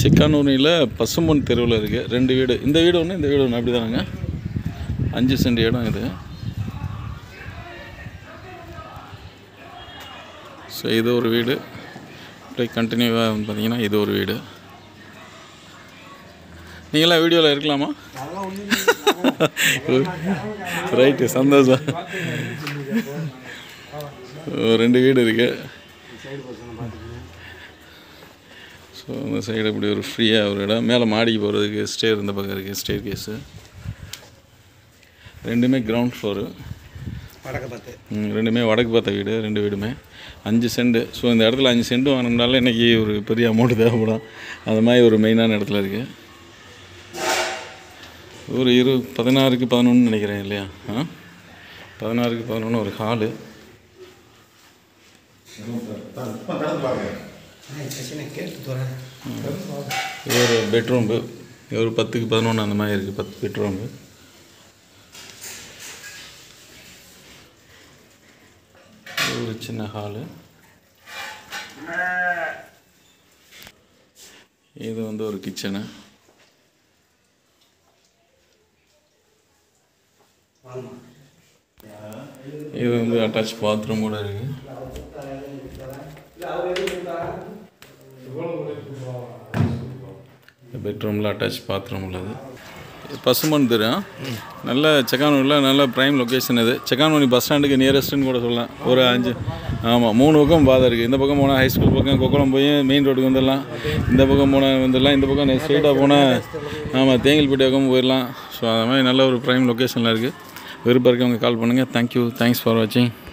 சிக்கானூரில் பசும்பொன் தெருவில் இருக்குது ரெண்டு வீடு இந்த வீடு ஒன்று இந்த வீடு ஒன்று அப்படி தானேங்க அஞ்சு சென்ட் இடம் இது ஸோ இது ஒரு வீடு அப்படியே கண்டினியூவாக பார்த்தீங்கன்னா இது ஒரு வீடு நீங்களாம் வீடியோவில் இருக்கலாமா ரைட்டு சந்தோஷம் ஒரு ரெண்டு வீடு இருக்கு ஸோ அந்த சைடு இப்படி ஒரு ஃப்ரீயாக ஒரு இடம் மேலே மாடிக்கு போகிறதுக்கு ஸ்டேர் இந்த பக்கம் இருக்குது ஸ்டேர் கேஸு ரெண்டுமே கிரவுண்ட் ஃப்ளோரு வடக்க பார்த்து ம், ரெண்டுமே வடக்கு பார்த்த வீடு ரெண்டு வீடுமே அஞ்சு சென்ட் ஸோ இந்த இடத்துல அஞ்சு சென்ட் வாங்கினால இன்றைக்கி ஒரு பெரிய அமௌண்ட் தேவைப்படும் அந்த மாதிரி ஒரு மெயினான இடத்துல இருக்குது ஒரு இரு பதினாறுக்கு பதினொன்று நினைக்கிறேன் இல்லையா ஆ பதினாறுக்கு பதினொன்று ஒரு ஹாலு கேட்டு தோறேன் இது ஒரு பெட்ரூம்பு இது ஒரு பத்துக்கு பதினொன்று அந்த மாதிரி இருக்குது பத்து பெட்ரூம்பு இது ஒரு சின்ன ஹாலு இது வந்து ஒரு கிச்சனு இது வந்து அட்டாச் பாத்ரூம் கூட இருக்குது பெட்ரூமில் அட்டாச் பாத்ரூம் உள்ளது இது பசுமன் தெரு ஆ? நல்ல செக்கானூரில் நல்ல ப்ரைம் லொக்கேஷன் இது செக்கானூரி பஸ் ஸ்டாண்டுக்கு நியரஸ்ட்டுன்னு கூட சொல்லலாம் ஒரு அஞ்சு ஆமாம் மூணு பக்கம் பாதை இருக்குது இந்த பக்கம் போனால் ஹைஸ்கூல் பக்கம் கொக்குளம் போய் மெயின் ரோடுக்கு வந்துடலாம் இந்த பக்கம் போனால் வந்துடலாம் இந்த பக்கம் ஸ்ட்ரெயிட்டாக போனால் ஆமாம் தேங்கில்பட்டி பக்கம் போயிடலாம் ஸோ அது மாதிரி நல்ல ஒரு ப்ரைம் லொக்கேஷனில் இருக்குது விருப்பம் இருக்கவங்க கால் பண்ணுங்கள் தேங்க்யூ தேங்க்ஸ் ஃபார் வாட்சிங்